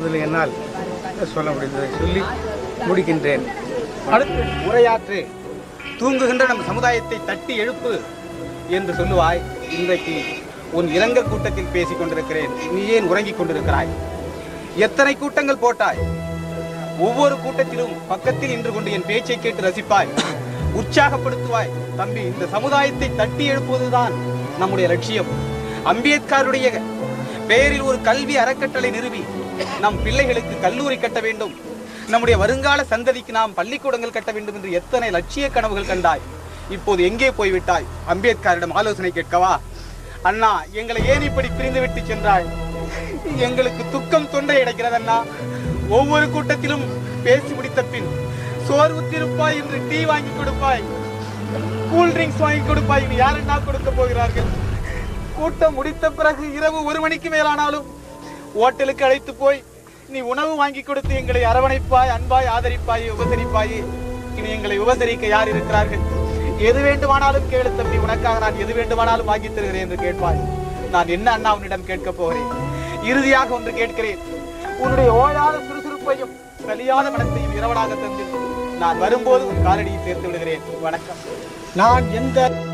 இதில் என்னால் சொல்ல முடிந்ததை சொல்லி முடிக்கின்றேன் அடுத்து உரையாற்று தூங்குகின்ற நம் சமுதாயத்தை தட்டி எழுப்பு என்று சொல்லுவாய் இன்றைக்கு உன் இரங்கல் கூட்டத்தில் பேசிக் கொண்டிருக்கிறேன் நீ ஏன் உறங்கிக் கொண்டிருக்கிறாய் எத்தனை கூட்டங்கள் போட்டாய் ஒவ்வொரு கூட்டத்திலும் பக்கத்தில் நின்று கொண்டு என் பேச்சை கேட்டு ரசிப்பாய் உற்சாகப்படுத்துவாய் தம்பி இந்த சமுதாயத்தை தட்டி எழுப்புவதுதான் நம்முடைய லட்சியம் அம்பேத்கருடைய பெயரில் ஒரு கல்வி அறக்கட்டளை நிறுவி நம் பிள்ளைகளுக்கு கல்லூரி கட்ட வேண்டும் நம்முடைய வருங்கால சந்ததிக்கு நாம் பள்ளிக்கூடங்கள் கட்ட வேண்டும் என்று எத்தனை லட்சிய கனவுகள் கண்டாய் இப்போது எங்கே போய்விட்டாய் அம்பேத்கரிடம் ஆலோசனை கேட்கவா அண்ணா எங்களை ஏன் இப்படி பிரிந்து விட்டு சென்றாய் எங்களுக்கு துக்கம் தொண்டை அடைக்கிறது அண்ணா ஒவ்வொரு கூட்டத்திலும் பேசி முடித்த பின் சோறு ஊத்திருப்பாய் என்று டீ வாங்கி கொடுப்பாய் கூல் ட்ரிங்க்ஸ் வாங்கி கொடுப்பாய் இது யாரென்னா கொடுக்க போகிறார்கள் கூட்டம் முடித்த பிறகு இரவு ஒரு மணிக்கு மேலானாலும் ஓட்டலுக்கு அழைத்து போய் நீ உணவு வாங்கி கொடுத்து எங்களை அரவணைப்பாய் அன்பாய் ஆதரிப்பாய் உபசரிப்பாய் இனி எங்களை உபசரிக்க யார் இருக்கிறார்கள் எது வேண்டுமானாலும் கேளு தம்பி உனக்காக நான் எது வேண்டுமானாலும் வாங்கி தருகிறேன் என்று கேட்பாய் நான் என்ன அண்ணா உன்னிடம் கேட்க போகிறேன் இறுதியாக ஒன்று கேட்கிறேன் உன்னுடைய ஓயாத சுறுசுறுப்பையும் கலியாத மனத்தையும் இரவலாக தந்து நான் வரும்போது உன் காலடியில் சேர்த்து விடுகிறேன் வணக்கம் நான் எந்த